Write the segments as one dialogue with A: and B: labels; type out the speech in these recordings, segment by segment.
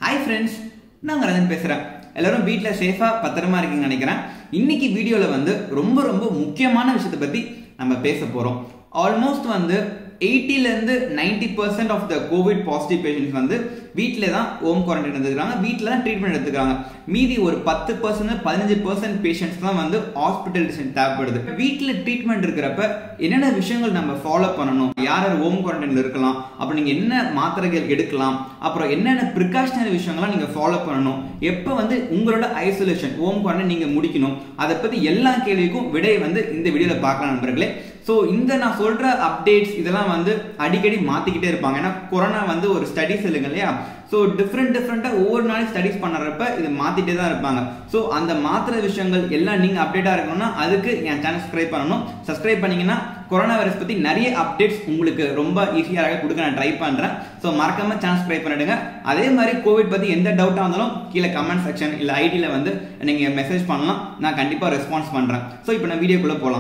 A: hi friends நான் ரஜன் பேசுகிறேன் எல்லாரும் வீட்டில் சேஃபாக பத்திரமா இருக்கீங்கன்னு நினைக்கிறேன் இன்னைக்கு வீடியோவில் வந்து ரொம்ப ரொம்ப முக்கியமான விஷயத்தை பற்றி நம்ம பேச போகிறோம் ஆல்மோஸ்ட் வந்து எயிட்டிலேருந்து ninety percent of the COVID positive patients வந்து வீட்டில் தான் ஹோம் குவாரண்டைன் எடுத்துக்கிறாங்க வீட்டில் தான் ட்ரீட்மெண்ட் எடுத்துக்கிறாங்க மீதி ஒரு பத்து பர்சன்ட் பதினஞ்சு பர்சன்ட் பேஷண்ட்ஸ் தான் வந்து ஹாஸ்பிட்டலைசேஷன் தேவைப்படுது வீட்டில் ட்ரீட்மெண்ட் இருக்கிறப்ப என்னென்ன விஷயங்கள் நம்ம ஃபாலோ பண்ணணும் யார் யார் ஹோம் குவாரண்டைனில் இருக்கலாம் அப்புறம் நீங்கள் என்ன மாத்திரைகள் எடுக்கலாம் அப்புறம் என்னென்ன ப்ரிகாஷனரி விஷயங்கள்லாம் நீங்கள் ஃபாலோ பண்ணணும் எப்போ வந்து உங்களோட ஐசோலேஷன் ஹோம் குவாரண்டைன் நீங்கள் முடிக்கணும் அதை பற்றி எல்லா கேள்விக்கும் விடை வந்து இந்த வீடியோவில் பார்க்கலாம் நண்பர்களே ஸோ இந்த நான் சொல்ற அப்டேட்ஸ் இதெல்லாம் வந்து அடிக்கடி மாத்திக்கிட்டே இருப்பாங்க ஏன்னா கொரோனா வந்து ஒரு ஸ்டடிஸ் இல்லைங்க இல்லையா ஸோ டிஃப்ரெண்ட் டிஃப்ரெண்ட்டாக ஒவ்வொரு நாளைக்கு ஸ்டடிஸ் பண்ணுறப்ப இது மாற்றிட்டே தான் இருப்பாங்க ஸோ அந்த மாத்திர விஷயங்கள் எல்லாம் நீங்கள் அப்டேட்டாக இருக்கணும்னா அதுக்கு என் சேனல் சப்ஸ்கிரைப் பண்ணணும் சப்ஸ்கிரைப் பண்ணீங்கன்னா கொரோனா வைரஸ் பற்றி நிறைய அப்டேட்ஸ் உங்களுக்கு ரொம்ப ஈஸியாக கொடுக்க நான் ட்ரை பண்ணுறேன் ஸோ மறக்காம சேனல் சப்ஸ்கிரைப் பண்ணிடுங்க அதே மாதிரி கோவிட் பற்றி எந்த டவுட்டாக இருந்தாலும் கீழே கமெண்ட் செக்ஷன் இல்லை ஐடியில் வந்து நீங்கள் மெசேஜ் பண்ணலாம் நான் கண்டிப்பாக ரெஸ்பான்ஸ் பண்ணுறேன் ஸோ இப்போ நான் வீடியோக்குள்ளே போகலாம்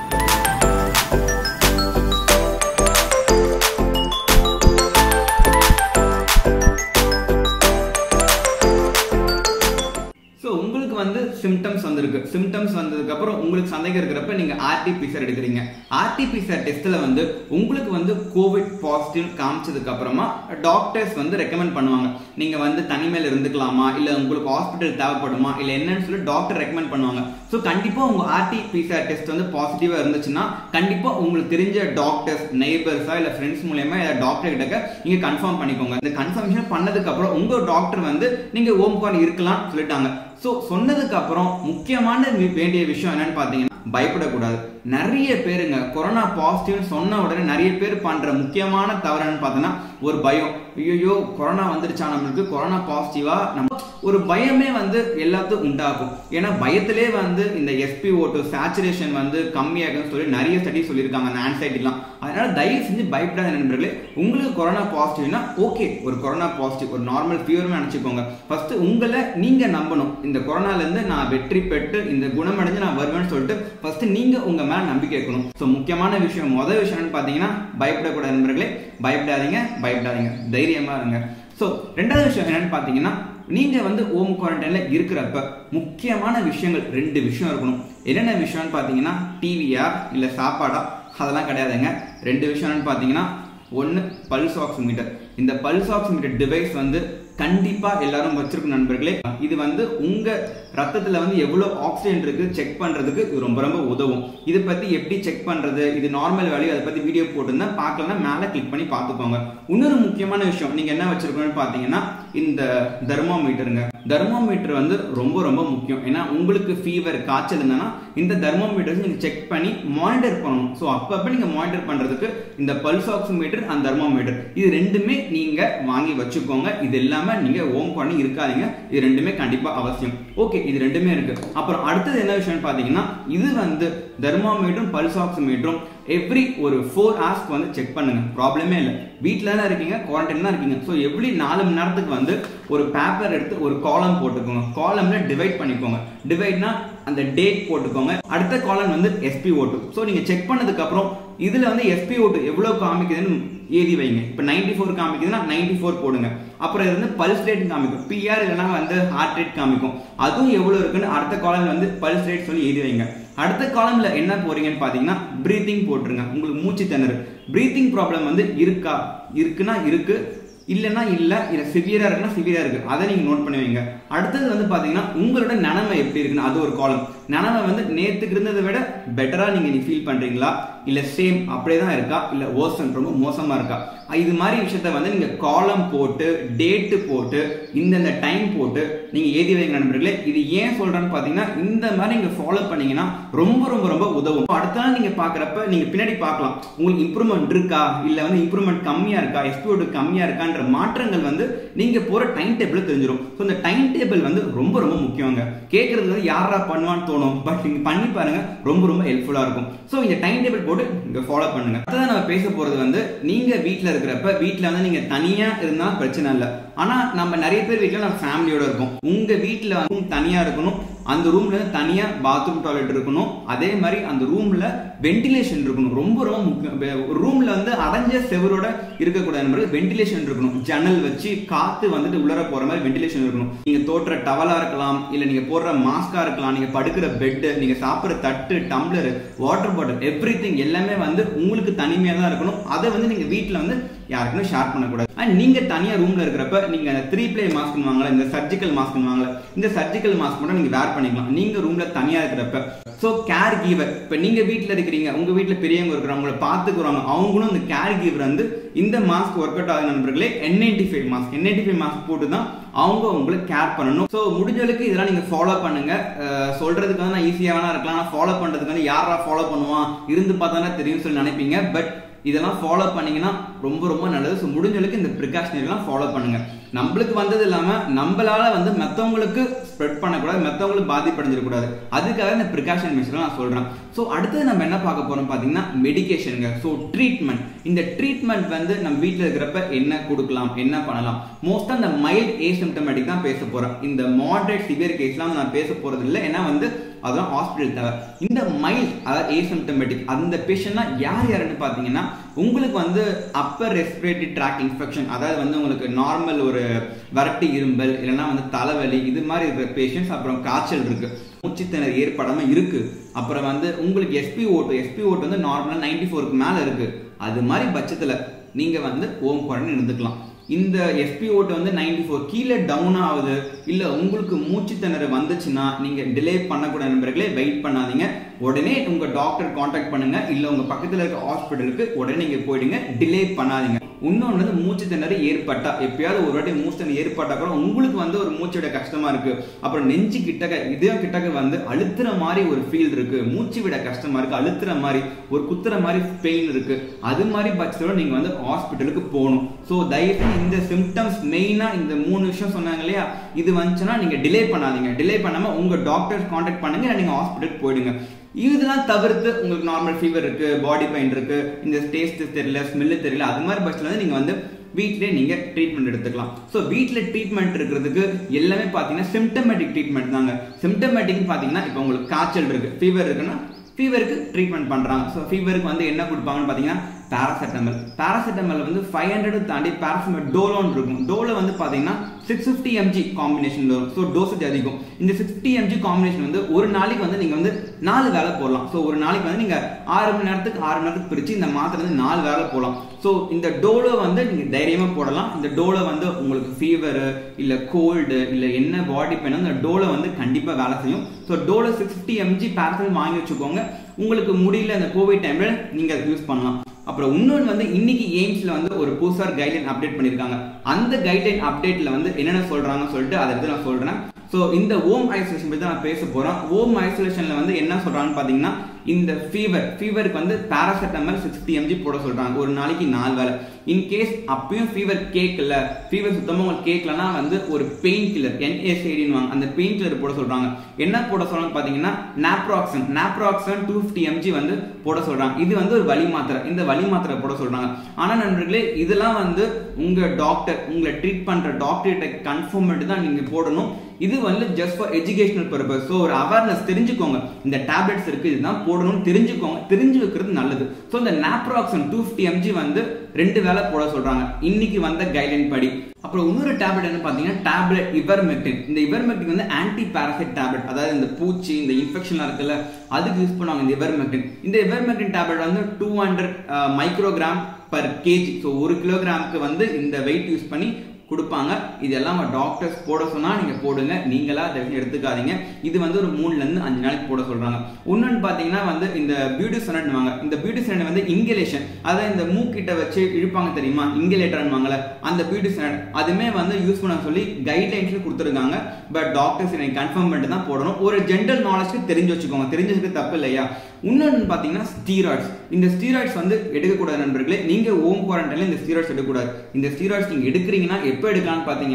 A: ஸோ உங்களுக்கு வந்து சிம்டம்ஸ் வந்திருக்கு சிம்டம்ஸ் வந்ததுக்கு அப்புறம் உங்களுக்கு சந்தேகம் இருக்கிறப்ப நீங்க ஆர்டிபிசிஆர் எடுக்கிறீங்க ஆர்டிபிசிஆர் டெஸ்ட்ல வந்து உங்களுக்கு வந்து கோவிட் பாசிட்டிவ் காமிச்சதுக்கு அப்புறமா டாக்டர்ஸ் வந்து ரெக்கமெண்ட் பண்ணுவாங்க நீங்க வந்து தனிமையில் இருந்துக்கலாமா இல்ல உங்களுக்கு ஹாஸ்பிட்டல் தேவைப்படுமா இல்ல என்னன்னு சொல்லி டாக்டர் ரெக்கமெண்ட் பண்ணுவாங்க ஸோ கண்டிப்பா உங்க ஆர்டிபிசிஆர் டெஸ்ட் வந்து பாசிட்டிவா இருந்துச்சுன்னா கண்டிப்பா உங்களுக்கு தெரிஞ்ச டாக்டர்ஸ் நெய்பர்ஸா இல்ல ஃப்ரெண்ட்ஸ் மூலயமா டாக்டர் கிட்ட நீங்க கன்ஃபார்ம் பண்ணிக்கோங்க இந்த கன்ஃபர்மேஷன் பண்ணதுக்கு அப்புறம் உங்க டாக்டர் வந்து நீங்க ஹோம் குவாரண்ட் இருக்கலாம் சொல்லிட்டாங்க ஸோ சொன்னதுக்கு அப்புறம் முக்கியமான வி- வேண்டிய விஷயம் என்னன்னு பார்த்தீங்கன்னா பயப்படக்கூடாது நிறைய பேருங்க கொரோனா பாசிட்டிவ் சொன்ன உடனே நிறைய பேர் பண்ற முக்கியமான தவறுன்னு பார்த்தோன்னா ஒரு பயம் ஐயோ கொரோனா வந்துருச்சா நம்மளுக்கு கொரோனா பாசிட்டிவா நம்ம ஒரு பயமே வந்து எல்லாத்துக்கும் உண்டாகும் ஏன்னா பயத்திலே வந்து இந்த எஸ்பி ஓட்டு சேச்சுரேஷன் வந்து கம்மியாகும்னு சொல்லி நிறைய ஸ்டடி சொல்லியிருக்காங்க அந்த ஆன்சைட்டிலாம் அதனால தயவு செஞ்சு பயப்படாத நண்பர்களே உங்களுக்கு கொரோனா பாசிட்டிவ்னா ஓகே ஒரு கொரோனா பாசிட்டிவ் ஒரு நார்மல் ஃபீவர் நினைச்சுக்கோங்க ஃபர்ஸ்ட் உங்களை நீங்க நம்பணும் இந்த கொரோனால இருந்து நான் வெற்றி பெற்று இந்த குணமடைஞ்சு நான் வருவேன்னு சொல்லிட்டு ஃபர்ஸ்ட் நீங்க உங்க மேல நம்பிக்கை வைக்கணும் ஸோ முக்கியமான விஷயம் முதல் விஷயம் என்னன்னு பாத்தீங்கன்னா பயப்படக்கூடாது நண்பர்களே பயப்படாதீங்க பயப்படாதீங்க தைரியமா இருங்க ஸோ ரெண்டாவது விஷயம் என்னன்னு பாத்தீங்கன்னா நீங்க வந்து ஹோம் குவாரண்டைன்ல இருக்கிறப்ப முக்கியமான விஷயங்கள் ரெண்டு விஷயம் இருக்கணும் என்னென்ன விஷயம்னு பாத்தீங்கன்னா டிவியா இல்ல சாப்பாடா அதெல்லாம் கிடையாதுங்க ரெண்டு விஷயம் என்னன்னு பாத்தீங்கன்னா ஒன்று பல்ஸ் ஆக்சிமீட்டர் இந்த பல்ஸ் ஆக்சிமீட்டர் டிவைஸ் வந்து கண்டிப்பா எல்லாரும் வச்சிருக்கும் நண்பர்களே இது வந்து உங்க ரத்தத்துல வந்து எவ்வளவு ஆக்சிஜன் இருக்கு செக் பண்றதுக்கு இது ரொம்ப ரொம்ப உதவும் இதை பத்தி எப்படி செக் பண்றது இது நார்மல் வேல்யூ அதை பத்தி வீடியோ போட்டிருந்தேன் பார்க்கலன்னா மேல கிளிக் பண்ணி பார்த்துக்கோங்க இன்னொரு முக்கியமான விஷயம் நீங்க என்ன வச்சிருக்கணும்னு பாத்தீங்கன்னா இந்த தெர்மோமீட்டருங்க தெர்மோமீட்டர் வந்து ரொம்ப ரொம்ப முக்கியம் ஏன்னா உங்களுக்கு ஃபீவர் காய்ச்சல் இருந்ததுன்னா இந்த தெர்மோமீட்டர் நீங்க செக் பண்ணி மானிட்டர் பண்ணணும் ஸோ அப்பப்ப நீங்க மானிட்டர் பண்றதுக்கு இந்த பல்ஸ் ஆக்சிமீட்டர் அந்த தெர்மோமீட்டர் இது ரெண்டுமே நீங்க வாங்கி வச்சுக்கோங்க இது இல்லாம நீங்க ஓம் பண்ணி இருக்காதீங்க இது ரெண்டுமே கண்டிப்பா அவசியம் ஓகே இது ரெண்டுமே இருக்கு அப்புறம் அடுத்தது என்ன விஷயம்னு பாத்தீங்கன்னா இது வந்து தெர்மோமீட்டரும் பல்ஸ் ஆக்சிமீட்டரும் எவ்ரி ஒரு ஃபோர் ஹவர்ஸ்க்கு வந்து செக் பண்ணுங்க ப்ராப்ளமே இல்லை வீட்டில் தான் இருக்கீங்க குவாரண்டைன் தான் இருக்கீங்க ஸோ எவ்ரி நாலு மணி நேரத்துக்கு வந்து ஒரு பேப்பர் எடுத்து ஒரு காலம் போட்டுக்கோங்க காலம்ல டிவைட் பண்ணிக்கோங்க டிவைட்னா அந்த டேட் போட்டுக்கோங்க அடுத்த காலம் வந்து எஸ்பி ஓட்டு ஸோ நீங்க செக் பண்ணதுக்கு அப்புறம் இதுல வந்து எஸ்பி ஓட்டு எவ்வளவு காமிக்குதுன்னு ஏதி வைங்க இப்போ நைன்டி ஃபோர் காமிக்குதுன்னா நைன்டி ஃபோர் போடுங்க அப்புறம் இது வந்து பல்ஸ் ரேட் காமிக்கும் பிஆர் இல்லைன்னா வந்து ஹார்ட் ரேட் காமிக்கும் அதுவும் எவ்வளவு இருக்குன்னு அடுத்த காலம் வந்து பல்ஸ் ரேட் சொல்லி எழுதி வைங்க அடுத்த காலம்ல என்ன போறீங்கன்னு பாத்தீங்கன்னா பிரீத்திங் போட்டுருங்க உங்களுக்கு மூச்சு திணறு பிரீத்திங் ப்ராப்ளம் வந்து இருக்கா இருக்குன்னா இருக்கு இல்லைன்னா இல்ல இல்ல சிவியரா இருக்குன்னா சிவியரா இருக்கு அதை நீங்க நோட் பண்ணி வைங்க அடுத்தது வந்து பாத்தீங்கன்னா உங்களோட நிலைமை எப்படி இருக்குன்னு அது ஒரு காலம் நிலைமை வந்து நேத்துக்கு இருந்ததை விட பெட்டரா நீங்க ஃபீல் பண்றீங்களா இல்ல சேம் அப்படியே தான் இருக்கா இல்ல ஓசன் ரொம்ப மோசமா இருக்கா இது மாதிரி விஷயத்த வந்து நீங்க காலம் போட்டு டேட்டு போட்டு இந்தந்த டைம் போட்டு நீங்க ஏதி வைங்க நண்பர்களே இது ஏன் சொல்றேன்னு பாத்தீங்கன்னா இந்த மாதிரி நீங்க ஃபாலோ பண்ணீங்கன்னா ரொம்ப ரொம்ப ரொம்ப உதவும் அடுத்த நாள் நீங்க பாக்குறப்ப நீங்க பின்னாடி பார்க்கலாம் உங்களுக்கு இம்ப்ரூவ்மெண்ட் இருக்கா இல்ல வந்து இம்ப்ரூவ்மெண்ட் கம்மியா இருக்கா எஸ்பிஓடு கம்மியா இருக்கான்ற மாற்றங்கள் வந்து நீங்க போற டைம் டேபிள் தெரிஞ்சிடும் ஸோ இந்த டைம் டேபிள் வந்து ரொம்ப ரொம்ப முக்கியங்க கேட்கறது வந்து யாரா பண்ணுவான்னு தோணும் பட் நீங்க பண்ணி பாருங்க ரொம்ப ரொம்ப ஹெல்ப்ஃபுல்லா இருக்கும் ஸோ இந்த டைம் டேபிள் போட்டு நீங்க ஃபாலோ பண்ணுங்க அடுத்ததான் நம்ம பேச போறது வந்து நீங்க வீட்ல இருக்கிறப்ப வீட்ல வந்து நீங்க தனியா இருந்தா பிரச்சனை இல்லை ஆனா நம்ம நிறைய பேர் வீட்ல நம்ம ஃபேமிலியோட இருக்கோம் உங்க வீட்ல வந்து தனியா இருக்கணும் அந்த ரூம்ல தனியா பாத்ரூம் டாய்லெட் இருக்கணும் அதே மாதிரி அந்த ரூம்ல வென்டிலேஷன் இருக்கணும் ரொம்ப ரொம்ப முக்கியம் ரூம்ல வந்து அடைஞ்ச செவரோட இருக்கக்கூடாது வென்டிலேஷன் இருக்கணும் ஜன்னல் வச்சு காத்து வந்துட்டு உள்ளர போற மாதிரி வென்டிலேஷன் இருக்கணும் நீங்க தோற்ற டவலா இருக்கலாம் இல்ல நீங்க போடுற மாஸ்கா இருக்கலாம் நீங்க படுக்கிற பெட் நீங்க சாப்பிடுற தட்டு டம்ளர் வாட்டர் பாட்டில் எவ்ரி எல்லாமே வந்து உங்களுக்கு தனிமையா தான் இருக்கணும் அதை வந்து நீங்க வீட்டுல வந்து யாருக்குமே ஷேர் பண்ணக்கூடாது அண்ட் நீங்க தனியா ரூம்ல இருக்கிறப்ப நீங்க த்ரீ பிளே மாஸ்க் வாங்கல இந்த சர்ஜிக்கல் மாஸ்க் வாங்கல இந்த சர்ஜிக்கல் மாஸ்க் மட்டும் நீங்க வேர் பண்ணிக்கலாம் நீங்க ரூம்ல தனியா இருக்கிறப்ப சோ கேர் கீவர் இப்ப நீங்க வீட்ல இருக்கிறீங்க உங்க வீட்ல பெரியவங்க இருக்கிறாங்க உங்களை பாத்துக்குறாங்க அவங்களும் இந்த கேர் கீவர் வந்து இந்த மாஸ்க் ஒர்க் அவுட் ஆகுது நண்பர்களே N ninety five mask N ninety five mask போட்டு தான் அவங்க உங்களை கேர் பண்ணணும் ஸோ முடிஞ்ச அளவுக்கு இதெல்லாம் நீங்க ஃபாலோ பண்ணுங்க அஹ் சொல்றதுக்கு வந்து நான் ஈஸியா வேணா இருக்கலாம் ஆனா ஃபாலோ பண்றதுக்கு வந்து யாரா ஃபாலோ பண்ணுவான் இருந்து பார்த்தா தெரியும் சொல்லி நினைப்பீங்க பட் இதெல்லாம் ஃபாலோ பண்ணீங்கன்னா ரொம்ப ரொம்ப நல்லது ஸோ முடிஞ்ச அளவுக்கு இந்த ப்ரிகாஷனரி எல்லாம் ஃபாலோ பண்ணுங்க நம்மளுக்கு வந்தது இல்லாம நம்மளால வந்து மத்தவங்களுக்கு ஸ்ப்ரெட் பண்ணக்கூடாது மத்தவங்களுக்கு பாதிப்படைஞ்சிடக்கூடாது அதுக்காக இந்த ப்ரிகாஷன் மெஷர் நான் சொல்றேன் ஸோ அடுத்தது நம்ம என்ன பார்க்க போறோம் பாத்தீங்கன்னா மெடிகேஷனுங்க ஸோ ட்ரீட்மெண்ட் இந்த ட்ரீட்மெண்ட் வந்து நம்ம வீட்டில் இருக்கிறப்ப என்ன கொடுக்கலாம் என்ன பண்ணலாம் மோஸ்டா இந்த மைல்ட் ஏசிம்டமேட்டிக் தான் பேச போறேன் இந்த மாடரேட் சிவியர் கேஸ்லாம் நான் பேச போறது இல்லை ஏன்னா வந்து அதான் ஹாஸ்பிட்டல் தேவை இந்த மைல்ட் அதாவது ஏசிம்டமேட்டிக் அந்த பேஷண்ட்லாம் யார் யாருன்னு பார்த்தீங்கன்னா உங்களுக்கு வந்து அப்பர் ரெஸ்பிரேட்டரி ட்ராக் இன்ஃபெக்ஷன் அதாவது வந்து உங்களுக்கு நார்மல் ஒரு வரட்டி இரும்பல் இல்லைன்னா வந்து தலைவலி இது மாதிரி இருக்கிற பேஷண்ட்ஸ் அப்புறம் காய்ச்சல் இருக்கு மூச்சுத்திணறல் ஏற்படாம இருக்கு அப்புறம் வந்து உங்களுக்கு எஸ்பி ஓட்டு எஸ்பி ஓட்டு வந்து நார்மலா நைன்டி ஃபோருக்கு மேல இருக்கு அது மாதிரி பட்சத்துல நீங்க வந்து ஓம் குவாரண்டைன் இருந்துக்கலாம் இந்த எஸ்பி ஓட்டு வந்து நைன்டி ஃபோர் கீழே டவுன் ஆகுது இல்ல உங்களுக்கு மூச்சு திணறல் வந்துச்சுன்னா நீங்க டிலே பண்ணக்கூடாது நண்பர்களே வெயிட் பண்ணாதீங்க உடனே உங்க டாக்டர் காண்டாக்ட் பண்ணுங்க இல்ல உங்க பக்கத்துல இருக்க ஹாஸ்பிட்டலுக்கு உடனே நீங்க போயிடுங்க டிலே பண்ணாதீங்க இன்னொன்று வந்து மூச்சு திணறல் ஏற்பட்டா எப்பயாவது ஒரு வாட்டி மூச்சு திணறல் ஏற்பட்டா கூட உங்களுக்கு வந்து ஒரு மூச்சோட கஷ்டமா இருக்கு அப்புறம் நெஞ்சு கிட்டக்க இதயம் கிட்டக்க வந்து அழுத்துற மாதிரி ஒரு ஃபீல் இருக்கு மூச்சு விட கஷ்டமா இருக்கு அழுத்துற மாதிரி ஒரு குத்துற மாதிரி பெயின் இருக்கு அது மாதிரி பட்சத்தோட நீங்க வந்து ஹாஸ்பிட்டலுக்கு போகணும் ஸோ தயவுசெய்து இந்த சிம்டம்ஸ் மெயினா இந்த மூணு விஷயம் சொன்னாங்க இல்லையா இது வந்துச்சுன்னா நீங்க டிலே பண்ணாதீங்க டிலே பண்ணாம உங்க டாக்டர் காண்டாக்ட் பண்ணுங்க இல்ல நீங்க ஹாஸ்பிட்டலுக்கு போயிடுங்க இதெல்லாம் தவிர்த்து உங்களுக்கு நார்மல் ஃபீவர் இருக்கு பாடி பெயின் இருக்கு இந்த டேஸ்ட் தெரியல ஸ்மெல்லு தெரியல அது மாதிரி பட்சத்தில் வந்து நீங்க வந்து வீட்டிலே நீங்க ட்ரீட்மெண்ட் எடுத்துக்கலாம் ஸோ வீட்டில் ட்ரீட்மெண்ட் இருக்கிறதுக்கு எல்லாமே பார்த்தீங்கன்னா சிம்டமேட்டிக் ட்ரீட்மெண்ட் தாங்க சிம்டமேட்டிக் பார்த்தீங்கன்னா இப்போ உங்களுக்கு காய்ச்சல் இருக்கு ஃபீவர் இருக்குன்னா ஃபீவருக்கு ட்ரீட்மெண்ட் பண்றாங்க ஸோ ஃபீவருக்கு வந்து என்ன கொடுப்பாங்கன்னு பார்த்தீங்கன்னா பேராசெட்டமல் பேராசெட்டமல் வந்து ஃபைவ் ஹண்ட்ரட் தாண்டி பேராசெட்டமல் டோலோன் இருக்கும் டோலோ வந்து பார்த்தீங்கன்னா சிக்ஸ் ஃபிஃப்டி எம்ஜி காம்பினேஷன் வரும் ஸோ டோசேஜ் அதிகம் இந்த சிக்ஸ் ஃபிஃப்டி எம்ஜி காம்பினேஷன் வந்து ஒரு நாளைக்கு வந்து நீங்கள் வந்து நாலு வேலை போடலாம் ஸோ ஒரு நாளைக்கு வந்து நீங்கள் ஆறு மணி நேரத்துக்கு ஆறு மணி நேரத்துக்கு பிரித்து இந்த மாத்திரை வந்து நாலு வேலை போடலாம் ஸோ இந்த டோலோ வந்து நீங்கள் தைரியமாக போடலாம் இந்த டோலோ வந்து உங்களுக்கு ஃபீவரு இல்லை கோல்டு இல்லை என்ன பாடி பெயின் இந்த டோலோ வந்து கண்டிப்பாக வேலை செய்யும் so Dolo six fifty mg பேரசல் வாங்கி வச்சுக்கோங்க உங்களுக்கு முடியல அந்த கோவிட் டைம்ல நீங்கள் யூஸ் பண்ணலாம் அப்புறம் இன்னொன்று வந்து இன்னைக்கு எய்ம்ஸ்ல வந்து ஒரு புதுசாக கைட்லைன் அப்டேட் பண்ணியிருக்காங்க அந்த கைட்லைன் அப்டேட்ல வந்து என்னென்ன சொல்றாங்கன்னு சொல்லிட்டு அதை எடுத்து நான் சொல்றேன் ஸோ இந்த ஓம் ஐசோலேஷன் பற்றி நான் பேச போறோம் ஓம் ஐசோலேஷன்ல வந்து என்ன சொல்றாங்கன்னு பார்த்தீங்கன்னா இந்த ஃபீவர் ஃபீவருக்கு வந்து பேராசெட்டமல் சிக்ஸ்டி எம்ஜி போட சொல்றாங்க ஒரு நாளைக்கு நாலு வேலை இன் கேஸ் அப்பயும் ஃபீவர் கேட்கல ஃபீவர் சுத்தமாக உங்களுக்கு கேட்கலன்னா வந்து ஒரு பெயின் கில்லர் என்ஏசிடின்னு வாங்க அந்த பெயின் கில்லர் போட சொல்றாங்க என்ன போட சொல்றாங்க பார்த்தீங்கன்னா naproxen naproxen two fifty mg வந்து போட சொல்றாங்க இது வந்து ஒரு வலி மாத்திரை இந்த வலி மாத்திரை போட சொல்றாங்க ஆனா நண்பர்களே இதெல்லாம் வந்து உங்க டாக்டர் உங்களை ட்ரீட் பண்ற டாக்டர்கிட்ட கன்ஃபார்ம் பண்ணிட்டு தான் நீங்க போடணும் இது வந்து just for educational purpose so ஒரு அவேர்னஸ் தெரிஞ்சுக்கோங்க இந்த டேப்லெட்ஸ் இருக்கு இதுதான் போடணும்னு தெரிஞ்சுக்கோங்க தெரிஞ்சு வைக்கிறது நல்லது ஸோ இந்த நாப்ராக்சன் டூ ஃபிஃப்டி எம்ஜி வந்து ரெண்டு வேலை போட சொல்றாங்க இன்னைக்கு வந்த கைட்லைன் படி அப்புறம் இன்னொரு டேப்லெட் என்ன பார்த்தீங்கன்னா டேப்லெட் இவர்மெக்டின் இந்த இவர்மெக்டின் வந்து ஆன்டி பாரசைட் டேப்லெட் அதாவது இந்த பூச்சி இந்த இன்ஃபெக்ஷன்லாம் இருக்குல்ல அதுக்கு யூஸ் பண்ணுவாங்க இந்த இவர்மெக்டின் இந்த இவர்மெக்டின் டேப்லெட் வந்து two hundred microgram per kg so ஒரு கிலோகிராமுக்கு வந்து இந்த வெயிட் யூஸ் பண்ணி கொடுப்பாங்க இதெல்லாம் டாக்டர்ஸ் போட சொன்னா நீங்க போடுங்க நீங்களா தயவு எடுத்துக்காதீங்க இது வந்து ஒரு மூணுல இருந்து அஞ்சு நாளைக்கு போட சொல்றாங்க இன்னொன்னு பாத்தீங்கன்னா வந்து இந்த பியூட்டி சனட் வாங்க இந்த பியூட்டி சனட் வந்து இன்கலேஷன் அதாவது இந்த மூக்கிட்ட வச்சு இழுப்பாங்க தெரியுமா இன்கலேட்டர் வாங்கல அந்த பியூட்டி சனட் அதுமே வந்து யூஸ் பண்ண சொல்லி கைட்லைன்ஸ்ல கொடுத்துருக்காங்க பட் டாக்டர்ஸ் எனக்கு கன்ஃபார்ம் பண்ணிட்டு தான் போடணும் ஒரு ஜென்ரல் நாலேஜ்க்கு தெரிஞ்சு வச்சுக்கோங்க தெரிஞ்சு வச்சுக்க தப்பு இல்லையா இன்னொன்று பார்த்தீங்கன்னா ஸ்டீராய்ட்ஸ் இந்த ஸ்டீராய்ட்ஸ் வந்து எடுக்கக்கூடாது நண்பர்களே நீங்க ஓம் குவாரண்டைன்ல இந்த ஸ்டீராய்ட்ஸ் எடுக்கக்கூடாது இந்த ஸ்டீராய்ட்ஸ் நீங்க எடுக்கிறீங்கன்னா எப்போ எடுக்கலாம்னு பார்த்தீங்கன்னா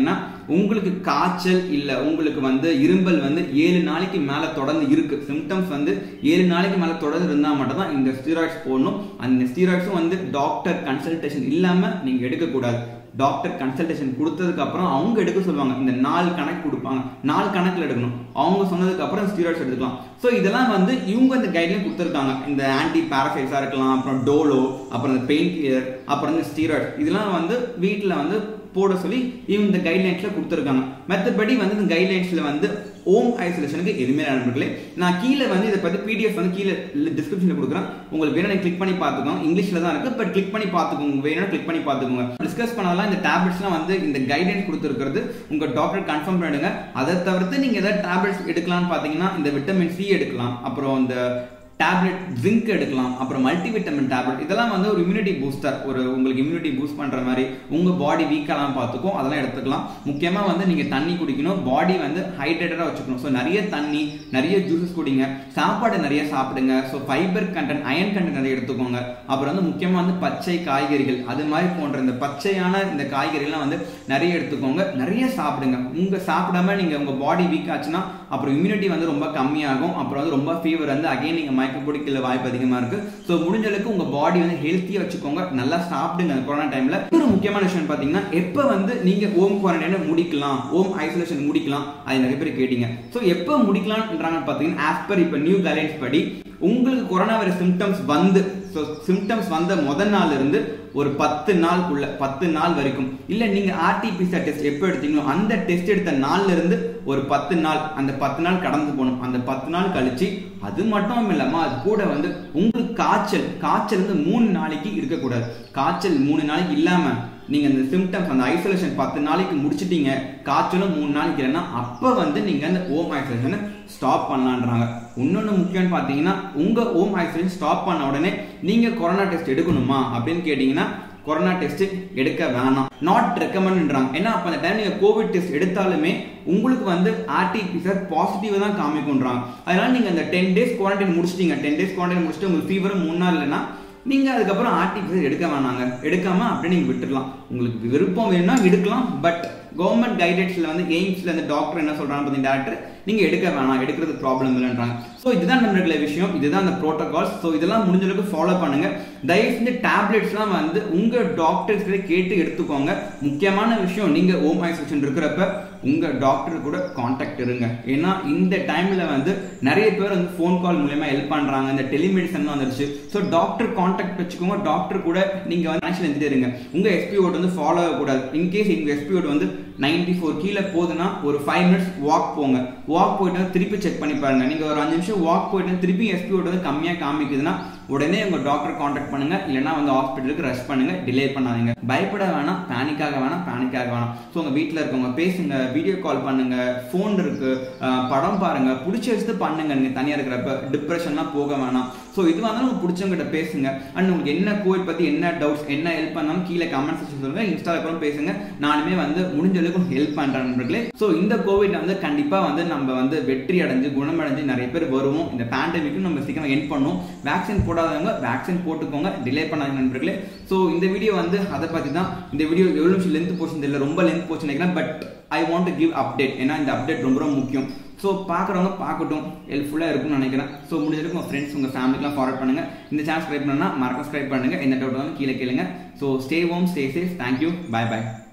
A: உங்களுக்கு காய்ச்சல் இல்ல உங்களுக்கு வந்து இரும்பல் வந்து ஏழு நாளைக்கு மேல தொடர்ந்து இருக்கு சிம்டம்ஸ் வந்து ஏழு நாளைக்கு மேல தொடர்ந்து இருந்தா மட்டும் தான் இந்த ஸ்டீராய்ட்ஸ் போடணும் அந்த ஸ்டீராய்ட்ஸும் வந்து டாக்டர் கன்சல்டேஷன் இல்லாம நீங்க எடுக்கக்கூடாது டாக்டர் கன்சல்டேஷன் கொடுத்ததுக்கு அப்புறம் அவங்க எடுக்க சொல்லுவாங்க இந்த நாலு கணக்கு கொடுப்பாங்க நாலு கணக்குல எடுக்கணும் அவங்க சொன்னதுக்கு அப்புறம் ஸ்டீராய்ட்ஸ் எடுத்துக்கலாம் ஸோ இதெல்லாம் வந்து இவங்க இந்த கைட்லைன் கொடுத்துருக்காங்க இந்த ஆன்டி பாராசைட்ஸா இருக்கலாம் அப்புறம் டோலோ அப்புறம் இந்த பெயின் கிளியர் அப்புறம் இந்த ஸ்டீராய்ட் இதெல்லாம் வந்து வீட்டில் வந்து போட சொல்லி இவங்க இந்த கைட்லைன்ஸ்ல கொடுத்துருக்காங்க மற்றபடி வந்து இந்த கைட்லைன்ஸ்ல வந்து ஹோம் ஐசோலேஷனுக்கு எதுவுமே நண்பர்களே நான் கீழே வந்து இதை பத்தி பிடிஎஃப் வந்து கீழே டிஸ்கிரிப்ஷன்ல கொடுக்குறேன் உங்களுக்கு வேணும் கிளிக் பண்ணி பார்த்துக்கோங்க இங்கிலீஷ்ல தான் இருக்கு பட் கிளிக் பண்ணி பார்த்துக்கோங்க வேணும் கிளிக் பண்ணி பார்த்துக்கோங்க டிஸ்கஸ் பண்ணதெல்லாம் இந்த டேப்லெட்ஸ்லாம் வந்து இந்த கைடன்ஸ் கொடுத்துருக்கிறது உங்க டாக்டர் கன்ஃபார்ம் பண்ணிடுங்க அதை தவிர்த்து நீங்க ஏதாவது டேப்லெட்ஸ் எடுக்கலாம்னு பாத்தீங்கன்னா இந்த விட்டமின் சி எடுக்கலாம் அப்புறம் இந்த டேப்லெட் ஜிங்க் எடுக்கலாம் அப்புறம் மல்டிவிட்டமின் டேப்லெட் இதெல்லாம் வந்து ஒரு இம்யூனிட்டி பூஸ்டர் ஒரு உங்களுக்கு இம்யூனிட்டி பூஸ்ட் பண்ற மாதிரி உங்க பாடி வீக்கெல்லாம் பார்த்துக்கும் அதெல்லாம் எடுத்துக்கலாம் முக்கியமா வந்து நீங்க தண்ணி குடிக்கணும் பாடி வந்து ஹைட்ரேட்டடா வச்சுக்கணும் ஸோ நிறைய தண்ணி நிறைய ஜூசஸ் குடிங்க சாப்பாடு நிறைய சாப்பிடுங்க so fibre content iron content நிறைய எடுத்துக்கோங்க அப்புறம் வந்து முக்கியமா வந்து பச்சை காய்கறிகள் அது மாதிரி போன்ற இந்த பச்சையான இந்த காய்கறிகள்லாம் வந்து நிறைய எடுத்துக்கோங்க நிறைய சாப்பிடுங்க உங்க சாப்பிடாம நீங்க உங்க பாடி வீக் ஆச்சுன்னா அப்புறம் இம்யூனிட்டி வந்து ரொம்ப கம்மியாகும் அப்புறம் வந்து ரொம்ப ஃபீவர் வந்து அகைன் நீங்க மயக்க பிடிக்கல வாய்ப்பு அதிகமா இருக்கு ஸோ முடிஞ்ச அளவுக்கு உங்க பாடி வந்து ஹெல்த்தியா வச்சுக்கோங்க நல்லா சாப்பிடுங்க கொரோனா டைம்ல ஒரு முக்கியமான விஷயம் பாத்தீங்கன்னா எப்ப வந்து நீங்க ஹோம் குவாரண்டைனை முடிக்கலாம் ஹோம் ஐசோலேஷன் முடிக்கலாம் அது நிறைய பேர் கேட்டீங்க ஸோ எப்போ முடிக்கலாம்ன்றாங்க பாத்தீங்கன்னா ஆஸ் பர் இப்போ நியூ கைட்லைன்ஸ் படி உங்களுக்கு கொரோனா வைரஸ் சிம்டம்ஸ் வந்து ஸோ சிம்டம்ஸ் வந்த முதல் நாள் இருந்து ஒரு பத்து நாளுக்குள்ள பத்து நாள் வரைக்கும் இல்ல நீங்க ஆர்டிபிசிஆர் டெஸ்ட் எப்போ எடுத்தீங்களோ அந்த டெஸ்ட் எடுத்த நாள்ல இருந்து ஒரு பத்து நாள் அந்த பத்து நாள் கடந்து போகணும் அந்த பத்து நாள் கழிச்சு அது மட்டும் இல்லாம அது கூட வந்து உங்களுக்கு காய்ச்சல் காய்ச்சல் வந்து மூணு நாளைக்கு இருக்கக்கூடாது காய்ச்சல் மூணு நாளைக்கு இல்லாம நீங்க அந்த சிம்டம்ஸ் அந்த ஐசோலேஷன் பத்து நாளைக்கு முடிச்சிட்டீங்க காய்ச்சலும் மூணு நாளைக்கு இல்லைன்னா அப்ப வந்து நீங்க அந்த ஹோம் ஐசோலேஷனை ஸ்டாப் பண்ணலான்றாங்க இன்னொன்று முக்கியம்னு பார்த்தீங்கன்னா உங்க ஹோம் ஐசோலேஷன் ஸ்டாப் பண்ண உடனே நீங்க கொரோனா டெஸ்ட் எடுக்கணுமா அப்படின்னு கேட்டீங்கன்னா கொரோனா டெஸ்ட் எடுக்க வேணாம் நாட் ரெக்கமெண்ட்ன்றாங்க ஏன்னா அப்போ அந்த டைம் நீங்க கோவிட் டெஸ்ட் எடுத்தாலுமே உங்களுக்கு வந்து ஆர்டிபிசிஆர் பாசிட்டிவ் தான் காமிக்கும்ன்றாங்க அதனால நீங்க அந்த டென் டேஸ் குவாரண்டைன் முடிச்சிட்டீங்க டென் டேஸ் குவாரண்டைன் முடிச்சுட்டு உங்களுக்கு ஃபீவர் மூணு நாள் இல்லைன்னா நீங்க அதுக்கப்புறம் ஆர்டிபிசிஆர் எடுக்க வேணாங்க எடுக்காம அப்படியே நீங்க விட்டுடலாம் உங்களுக்கு விருப்பம் வேணும்னா எடுக்கலாம் பட் கவர்மெண்ட் கைடன்ஸ்ல வந்து எய்ம்ஸ்ல அந்த டாக்டர் என்ன சொல்றாங்க பார்த்தீங்கன்னா டாக்டர் நீங்க எடுக்க வேணாம் எடுக்கிறது ப்ராப்ளம் இல்லைன்றாங்க ஸோ இதுதான் நம்மளுடைய விஷயம் இதுதான் அந்த ப்ரோட்டோகால்ஸ் ஸோ இதெல்லாம் முடிஞ்ச அளவுக்கு ஃபாலோ பண்ணுங்க தயவு செஞ்சு டேப்லெட்ஸ்லாம் வந்து உங்க டாக்டர்ஸ் கிட்ட கேட்டு எடுத்துக்கோங்க முக்கியமான விஷயம் நீங்க ஹோம் ஐசோலேஷன் இருக்கிறப்ப உங்க டாக்டர் கூட காண்டாக்ட் இருங்க ஏன்னா இந்த டைம்ல வந்து நிறைய பேர் வந்து ஃபோன் கால் மூலயமா ஹெல்ப் பண்றாங்க இந்த டெலிமெடிசன் வந்துருச்சு ஸோ டாக்டர் காண்டாக்ட் வச்சுக்கோங்க டாக்டர் கூட நீங்க வந்து கனெக்ஷன் இருந்துட்டே இருங்க உங்க எஸ்பி ஓட் வந்து ஃபாலோ ஆகக்கூடாது இன்கேஸ் உங்க எஸ்பி ஓட் வந்து நைன்டி ஃபோர் கீழே போகுதுன்னா ஒரு ஃபைவ் மினிட்ஸ் வாக் போங்க வாக் போயிட்டு வந்து திருப்பி செக் பண்ணி பாருங்க நீங்க ஒரு அஞ்சு நிமிஷம் வாக் போயிட்டு வந்து திருப்பி எஸ்பி ஓட் வந்து கம்மியா காமிக்குதுன்னா உடனே உங்க டாக்டர் காண்டாக்ட் பண்ணுங்க இல்லைன்னா வந்து ஹாஸ்பிட்டலுக்கு ரஷ் பண்ணுங்க டிலே பண்ணாதீங்க பயப்பட வேணாம் பேனிக்காக வேணாம் பேனிக்காக வேணாம் ஸோ உங்க வீட்டில் இருக்கவங்க பேசுங்க வீடியோ கால் பண்ணுங்க ஃபோன் இருக்கு அஹ் படம் பாருங்க பிடிச்ச வச்சுட்டு பண்ணுங்க நீங்க தனியா இருக்கிறப்ப டிப்ரெஷன்லாம் போக வேணாம் ஸோ இது வந்தாலும் உங்களுக்கு பிடிச்சவங்கிட்ட பேசுங்க அண்ட் உங்களுக்கு என்ன கோவிட் பத்தி என்ன டவுட்ஸ் என்ன ஹெல்ப் பண்ணாலும் கீழே கமெண்ட் செக்ஷன் சொல்லுங்க இன்ஸ்டால கூட பேசுங்க நானுமே வந்து முடிஞ்ச அளவுக்கு ஹெல்ப் பண்றேன் நண்பர்களே ஸோ இந்த கோவிட் வந்து கண்டிப்பா வந்து நம்ம வந்து வெற்றி அடைஞ்சு குணமடைஞ்சு நிறைய பேர் வருவோம் இந்த பேண்டமிக்கும் நம்ம சீக்கிரம் என் பண்ணும் வேக்சின் போடாதவங்க வேக்சின் போட்டுக்கோங்க டிலே பண்ணாதீங்க நண்பர்களே ஸோ இந்த வீடியோ வந்து அதை பத்தி தான் இந்த வீடியோ எவ்வளோ நிமிஷம் லென்த் போச்சு தெரியல ரொம்ப லென்த் போச்சு நினைக்கிறேன் but I want to give update ஏன்னா இந்த அப்டேட் ரொம்ப ரொம்ப முக்கியம் ஸோ பார்க்குறவங்க பார்க்கட்டும் ஹெல்ப்ஃபுல்லாக இருக்கும்னு நினைக்கிறேன் ஸோ முடிஞ்சதுக்கு உங்கள் ஃப்ரெண்ட்ஸ் உங்கள் ஃபேமிலிக்கெலாம் ஃபார்வர்ட் பண்ணுங்க இந்த சேனல் சப்ஸ்கிரைப் பண்ணா மறக்க சப்ஸ்கிரைப் பண்ணுங்க எந்த டவுட் வந்து கீழே கேளுங்க so stay home stay safe thank you bye by